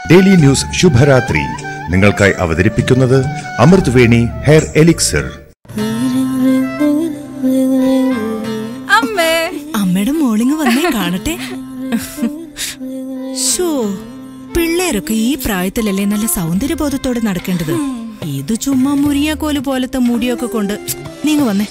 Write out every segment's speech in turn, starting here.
daily news ശുഭരാത്രി നിങ്ങൾക്കായി അവതരിപ്പിക്കുന്നത് അമൃത് വേണി ഹെയർ എലിക്സർ അമ്മേ അമ്മയുടെ മോളിങ് വന്നേ കാണട്ടെ ഷോ പിള്ളേരൊക്കെ ഈ പ്രായത്തിലല്ലേ നല്ല സൗന്ദര്യബോധത്തോടെ നടക്കേണ്ടത് ഇത് ചുമ്മാ മുരിയാക്കോല് പോലത്തെ മുടിയൊക്കെ കൊണ്ട് നീങ്ങ വന്നേ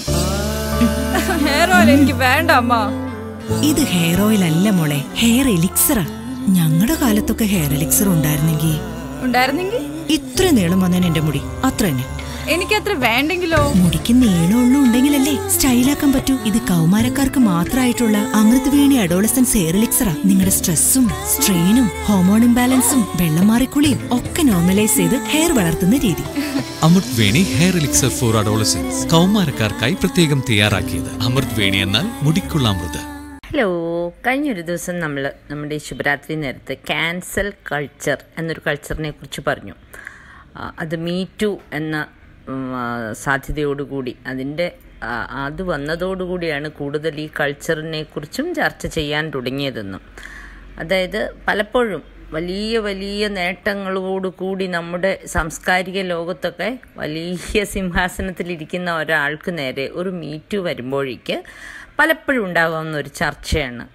ഹെയർ ഓയിൽ എനിക്ക് വേണ്ട അമ്മ ഇത് ഹെയർ ഓയിൽ അല്ല മോളെ ഹെയർ എലിക്സറാ ഞങ്ങളുടെ കാലത്തൊക്കെ ഹെയർ എലിക്സർ ഉണ്ടായിരുന്നെങ്കിൽ ഉണ്ടായിരുന്നെങ്കിൽ ഇത്ര നീളം വന്നേനെ എന്റെ മുടി അത്ര തന്നെ എനിക്കത്ര വേണ്ടെങ്കിലോ മുടിക്ക് നീളമുള്ള ഉണ്ടെങ്കിലല്ലേ സ്റ്റൈലാക്കാൻ പറ്റൂ ഇത് കൗമാരക്കാർക്ക് മാത്രമായിട്ടുള്ള അമൃത് വേണി അഡോളസൻസ് ഹെയർ എലിക്സറാ നിങ്ങളുടെ സ്ട്രെസ്സും സ്ട്രെയിനും ഹോർമോൺ ഇംബാലൻസും വെള്ളം മാറിക്കുളിയും ഒക്കെ നോർമലൈസ് ചെയ്ത് ഹെയർ വളർത്തുന്ന രീതി Amrit Veni hair elixir for adolescence കൗമാരക്കാർക്കായി പ്രത്യേകം തയ്യാറാക്കിയത് അമൃത് വേണി എന്നാൽ മുടിക്കുള്ള അമൃത് ഹലോ കഴിഞ്ഞൊരു ദിവസം നമ്മൾ നമ്മുടെ ഈ ശുഭരാത്രി നേരത്ത് ക്യാൻസൽ കൾച്ചർ എന്നൊരു കൾച്ചറിനെ കുറിച്ച് പറഞ്ഞു ആ, അത് മീ ടു എന്ന ഉം, ആ, സാധ്യതയോടുകൂടി അതിൻ്റെ ആ, അത് വന്നതോടുകൂടിയാണ് കൂടുതൽ ഈ കൾച്ചറിനെ കുറിച്ചും ചർച്ച ചെയ്യാൻ തുടങ്ങിയതെന്നും അതായത് പലപ്പോഴും വലിയ വലിയ നേട്ടങ്ങളോടുകൂടി നമ്മുടെ സാംസ്കാരിക ലോകത്തൊക്കെ വലിയ സിംഹാസനത്തിലിരിക്കുന്ന ഒരാൾക്ക് നേരെ ഒരു മീറ്റു വരുമ്പോഴേക്ക് പലപ്പോഴും ഉണ്ടാകാവുന്ന ഒരു ചർച്ചയാണ്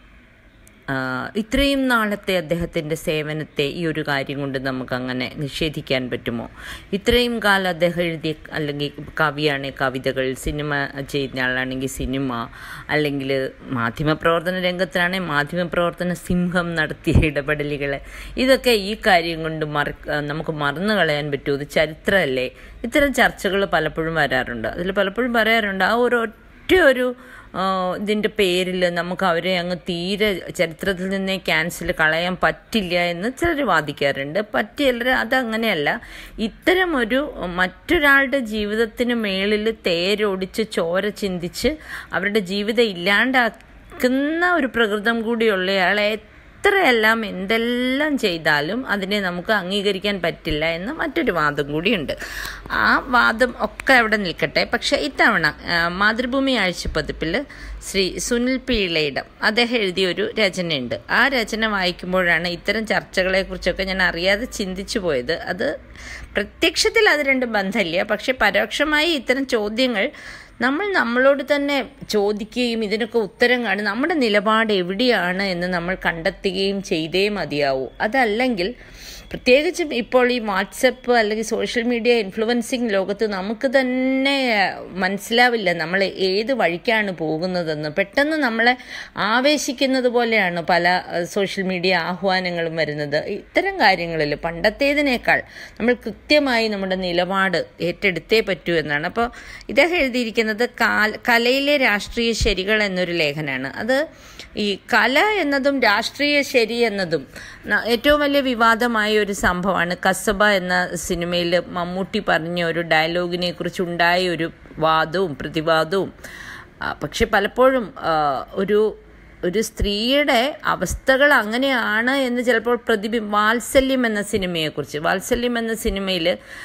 ആ, ഇത്രയും നാളത്തെ അദ്ദേഹത്തിൻ്റെ സേവനത്തെ ഈ ഒരു കാര്യം കൊണ്ട് നമുക്കങ്ങനെ നിഷേധിക്കാൻ പറ്റുമോ ഇത്രയും കാലം അദ്ദേഹം എഴുതിയ അല്ലെങ്കിൽ കവിയാണെങ്കിൽ കവിതകൾ സിനിമ ചെയ്യുന്ന ആളാണെങ്കിൽ സിനിമ അല്ലെങ്കിൽ മാധ്യമപ്രവർത്തന രംഗത്തിലാണെങ്കിൽ മാധ്യമപ്രവർത്തന സിംഹം നടത്തിയ ഇടപെടലുകൾ ഇതൊക്കെ ഈ കാര്യം കൊണ്ട് മറ നമുക്ക് മറന്നു കളയാൻ പറ്റുമോ ഇത് ചരിത്രമല്ലേ ഇത്തരം ചർച്ചകൾ പലപ്പോഴും വരാറുണ്ട് അതിൽ പലപ്പോഴും പറയാറുണ്ട് ആ ഒരു ഒറ്റ ഒരു ആ, ഇതിൻ്റെ പേരിൽ നമുക്ക് അവരെ അങ്ങ് തീരെ ചരിത്രത്തിൽ നിന്നേ ക്യാൻസൽ കളയാൻ പറ്റില്ല എന്ന് ചിലർ വാദിക്കാറുണ്ട് പറ്റില്ല അതങ്ങനെയല്ല ഇത്തരം ഒരു മറ്റൊരാളുടെ ജീവിതത്തിന് മേളിൽ തേരൊടിച്ച് ചോര ചിന്തിച്ച് അവരുടെ ജീവിതം ഇല്ലാണ്ടാക്കുന്ന ഒരു പ്രകൃതം കൂടിയുള്ളയാളെ എത്രയെല്ലാം എന്തെല്ലാം ചെയ്താലും അതിനെ നമുക്ക് അംഗീകരിക്കാൻ പറ്റില്ല എന്ന മറ്റൊരു വാദം കൂടിയുണ്ട് ആ വാദം ഒക്കെ അവിടെ നിൽക്കട്ടെ പക്ഷേ ഇത്തവണ ആ, മാതൃഭൂമി ആഴ്ചപ്പതിപ്പിൽ ശ്രീ സുനിൽ പീളയിടം അദ്ദേഹം എഴുതിയൊരു രചനയുണ്ട് ആ രചന വായിക്കുമ്പോഴാണ് ഇത്തരം ചർച്ചകളെക്കുറിച്ചൊക്കെ ഞാൻ അറിയാതെ ചിന്തിച്ചു പോയത് അത് പ്രത്യക്ഷത്തിൽ അത് രണ്ടും ബന്ധമില്ല പക്ഷെ പരോക്ഷമായി ഇത്തരം ചോദ്യങ്ങൾ നമ്മൾ നമ്മളോട് തന്നെ ചോദിക്കുകയും ഇതിനൊക്കെ ഉത്തരം കാണും നമ്മുടെ നിലപാട് എവിടെയാണ് എന്ന് നമ്മൾ കണ്ടെത്തുകയും ചെയ്തേ മതിയാവൂ അതല്ലെങ്കിൽ പ്രത്യേകിച്ചും ഇപ്പോൾ ഈ വാട്സപ്പ് അല്ലെങ്കിൽ സോഷ്യൽ മീഡിയ ഇൻഫ്ലുവൻസിങ് ലോകത്ത് നമുക്ക് തന്നെ മനസ്സിലാവില്ല നമ്മൾ ഏത് വഴിക്കാണ് പോകുന്നതെന്ന് പെട്ടെന്ന് നമ്മളെ ആവേശിക്കുന്നത് പോലെയാണ് പല സോഷ്യൽ മീഡിയ ആഹ്വാനങ്ങളും വരുന്നത് ഇത്തരം കാര്യങ്ങളിൽ പണ്ടത്തേതിനേക്കാൾ നമ്മൾ കൃത്യമായി നമ്മുടെ നിലപാട് ഏറ്റെടുത്തേ പറ്റൂ എന്നാണ് അപ്പോൾ ഇദ്ദേഹം എഴുതിയിരിക്കുന്നത് കാല കലയിലെ രാഷ്ട്രീയ ശരികൾ എന്നൊരു ലേഖനമാണ് അത് ഈ കല എന്നതും രാഷ്ട്രീയ ശരി എന്നതും ന- ഏറ്റവും വലിയ വിവാദമായ ഒരു സംഭവമാണ് കസബ എന്ന സിനിമയിൽ മമ്മൂട്ടി പറഞ്ഞ ഒരു ഡയലോഗിനെ കുറിച്ചുണ്ടായ ഒരു വാദവും പ്രതിവാദവും ആ, പക്ഷെ പലപ്പോഴും ആ, ഒരു ഒരു സ്ത്രീയുടെ അവസ്ഥകൾ അങ്ങനെയാണ് എന്ന് ചിലപ്പോൾ പ്രതിബി വാത്സല്യം എന്ന സിനിമയെക്കുറിച്ച് വാത്സല്യം എന്ന സിനിമയിൽ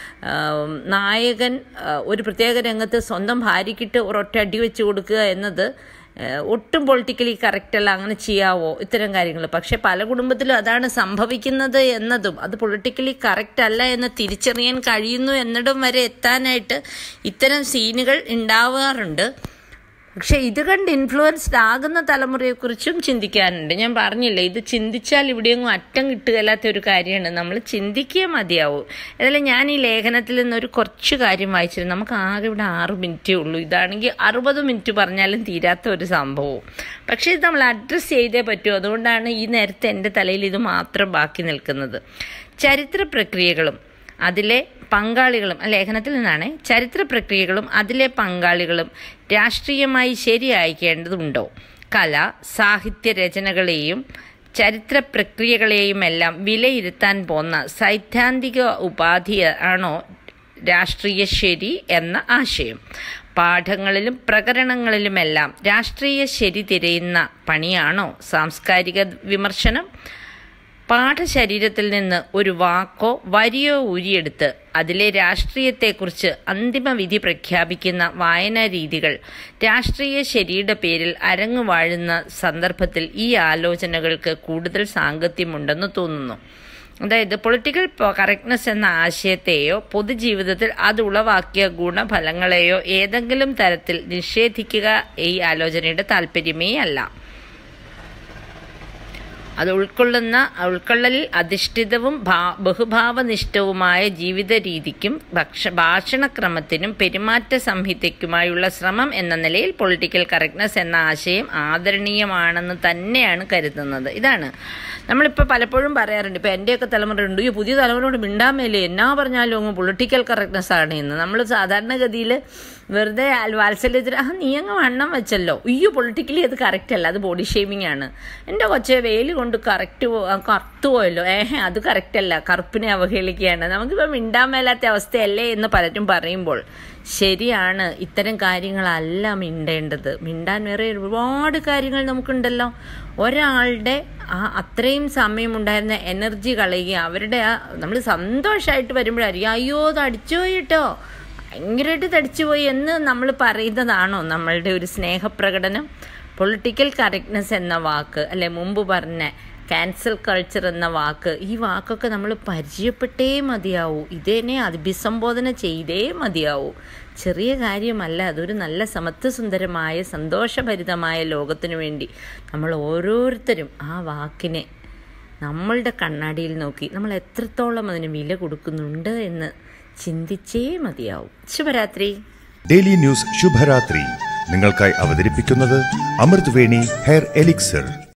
നായകൻ ആ, ഒരു പ്രത്യേക രംഗത്ത് സ്വന്തം ഭാര്യയ്ക്കിട്ട് ഒരൊറ്റ അടി വെച്ച് കൊടുക്കുക എന്നത് ആ, ഒട്ടും പൊളിറ്റിക്കലി കറക്റ്റ് അല്ല അങ്ങനെ ചെയ്യാവോ ഇത്തരം കാര്യങ്ങൾ പക്ഷെ പല കുടുംബത്തിലും അതാണ് സംഭവിക്കുന്നത് എന്നതും അത് പൊളിറ്റിക്കലി കറക്റ്റ് അല്ല എന്ന് തിരിച്ചറിയാൻ കഴിയുന്നു എന്നിടം വരെ എത്താനായിട്ട് ഇത്തരം സീനുകൾ ഉണ്ടാവാറുണ്ട് പക്ഷെ ഇത് കണ്ട് ഇൻഫ്ലുവൻസ്ഡ് ആകുന്ന തലമുറയെക്കുറിച്ചും ചിന്തിക്കാനുണ്ട് ഞാൻ പറഞ്ഞില്ല ഇത് ചിന്തിച്ചാൽ ഇവിടെയൊന്നും അറ്റം കിട്ടുകയില്ലാത്ത ഒരു കാര്യമാണ് നമ്മൾ ചിന്തിക്കുക മതിയാവും ഏതായാലും ഞാൻ ഈ ലേഖനത്തിൽ നിന്നൊരു കുറച്ച് കാര്യം വായിച്ചിരുന്നു നമുക്ക് ആകെ ഇവിടെ ആറ് മിനിറ്റേ ഉള്ളൂ ഇതാണെങ്കിൽ അറുപത് മിനിറ്റ് പറഞ്ഞാലും തീരാത്ത ഒരു സംഭവവും പക്ഷേ ഇത് നമ്മൾ അഡ്രസ്സ് ചെയ്തേ പറ്റൂ അതുകൊണ്ടാണ് ഈ നേരത്തെ എൻ്റെ തലയിൽ ഇത് മാത്രം ബാക്കി നിൽക്കുന്നത് ചരിത്ര പ്രക്രിയകളും അതിലെ പങ്കാളികളും ആ ലേഖനത്തിൽ നിന്നാണ് ചരിത്ര പ്രക്രിയകളും അതിലെ പങ്കാളികളും രാഷ്ട്രീയമായി ശരിയായിക്കേണ്ടതുണ്ടോ കല സാഹിത്യ രചനകളെയും ചരിത്ര പ്രക്രിയകളെയുമെല്ലാം വിലയിരുത്താൻ പോന്ന സൈദ്ധാന്തിക ഉപാധി ആണോ രാഷ്ട്രീയ ശരി എന്ന ആശയം പാഠങ്ങളിലും പ്രകരണങ്ങളിലുമെല്ലാം രാഷ്ട്രീയ ശരി തിരയുന്ന പണിയാണോ സാംസ്കാരിക വിമർശനം പാഠശരീരത്തിൽ നിന്ന് ഒരു വാക്കോ വരിയോ ഊരിയെടുത്ത് അതിലെ രാഷ്ട്രീയത്തെക്കുറിച്ച് അന്തിമ വിധി പ്രഖ്യാപിക്കുന്ന വായനാ രീതികൾ രാഷ്ട്രീയ ശരിയുടെ പേരിൽ അരങ്ങു വാഴുന്ന സന്ദർഭത്തിൽ ഈ ആലോചനകൾക്ക് കൂടുതൽ സാങ്കത്യമുണ്ടെന്ന് തോന്നുന്നു അതായത് പൊളിറ്റിക്കൽ കറക്റ്റ്നെസ് എന്ന ആശയത്തെയോ പൊതുജീവിതത്തിൽ അത് ഉളവാക്കിയ ഗുണഫലങ്ങളെയോ ഏതെങ്കിലും തരത്തിൽ നിഷേധിക്കുക ഈ ആലോചനയുടെ താല്പര്യമേ അല്ല അത് ഉൾക്കൊള്ളുന്ന ഉൾക്കൊള്ളലിൽ അധിഷ്ഠിതവും ഭാ- ബഹുഭാവനിഷ്ഠവുമായ ജീവിത രീതിക്കും ഭക്ഷ ഭാഷണക്രമത്തിനും പെരുമാറ്റ സംഹിതയ്ക്കുമായുള്ള ശ്രമം എന്ന നിലയിൽ പൊളിറ്റിക്കൽ കറക്റ്റ്നെസ് എന്ന ആശയം ആദരണീയമാണെന്ന് തന്നെയാണ് കരുതുന്നത് ഇതാണ് നമ്മളിപ്പോൾ പലപ്പോഴും പറയാറുണ്ട് ഇപ്പോൾ എൻ്റെയൊക്കെ തലമുറ ഉണ്ട് ഈ പുതിയ തലമുറയോട് മിണ്ടാൻ മേലേ എന്നാ പറഞ്ഞാലും അങ്ങ് പൊളിറ്റിക്കൽ കറക്റ്റ്നെസ് ആണ് എന്ന് നമ്മൾ സാധാരണഗതിയിൽ വെറുതെ അൽ- വാത്സല്യത്തിൽ ആ നീ അങ്ങ് വണ്ണം വെച്ചല്ലോ അയ്യോ പൊളിറ്റിക്കലി അത് കറക്റ്റ് അല്ല അത് ബോഡി ഷേമിംഗ് ആണ് എൻ്റെ കൊച്ചെ വെയിൽ കൊണ്ട് കറക്റ്റ് കറുത്തു പോയല്ലോ ഏഹ് അത് കറക്റ്റ് അല്ല കറുപ്പിനെ അവഹേളിക്കുകയാണ് നമുക്കിപ്പോൾ മിണ്ടാൻ മേലാത്ത അവസ്ഥയല്ലേ എന്ന് പലരും പറയുമ്പോൾ ശരിയാണ് ഇത്തരം കാര്യങ്ങളല്ല മിണ്ടേണ്ടത് മിണ്ടാൻ വേറെ ഒരുപാട് കാര്യങ്ങൾ നമുക്കുണ്ടല്ലോ ഒരാളുടെ ആ അത്രയും സമയമുണ്ടായിരുന്ന എനർജി കളയുക അവരുടെ ആ നമ്മൾ സന്തോഷമായിട്ട് വരുമ്പോഴായിരിക്കും അയ്യോ അത് അടിച്ചു പോയിട്ടോ ഭയങ്കരമായിട്ട് തടിച്ചുപോയി എന്ന് നമ്മൾ പറയുന്നതാണോ നമ്മളുടെ ഒരു സ്നേഹപ്രകടനം പൊളിറ്റിക്കൽ കറക്റ്റ്നെസ് എന്ന വാക്ക് അല്ലെ മുമ്പ് പറഞ്ഞ ക്യാൻസൽ കൾച്ചർ എന്ന വാക്ക് ഈ വാക്കൊക്കെ നമ്മൾ പരിചയപ്പെട്ടേ മതിയാവൂ ഇതിനെ അഭിസംബോധന ചെയ്തേ മതിയാവൂ ചെറിയ കാര്യമല്ല അതൊരു നല്ല സമത്വസുന്ദരമായ സന്തോഷഭരിതമായ ലോകത്തിനു വേണ്ടി നമ്മൾ ഓരോരുത്തരും ആ വാക്കിനെ നമ്മളുടെ കണ്ണാടിയിൽ നോക്കി നമ്മൾ എത്രത്തോളം അതിന് വില കൊടുക്കുന്നുണ്ട് എന്ന് ചിന്തിച്ചേ മതിയാവും ശുഭരാത്രി ഡെയിലി ന്യൂസ് ശുഭരാത്രി നിങ്ങൾക്കായി അവതരിപ്പിക്കുന്നത് അമൃത് വേണി ഹെയർ എലിക്സർ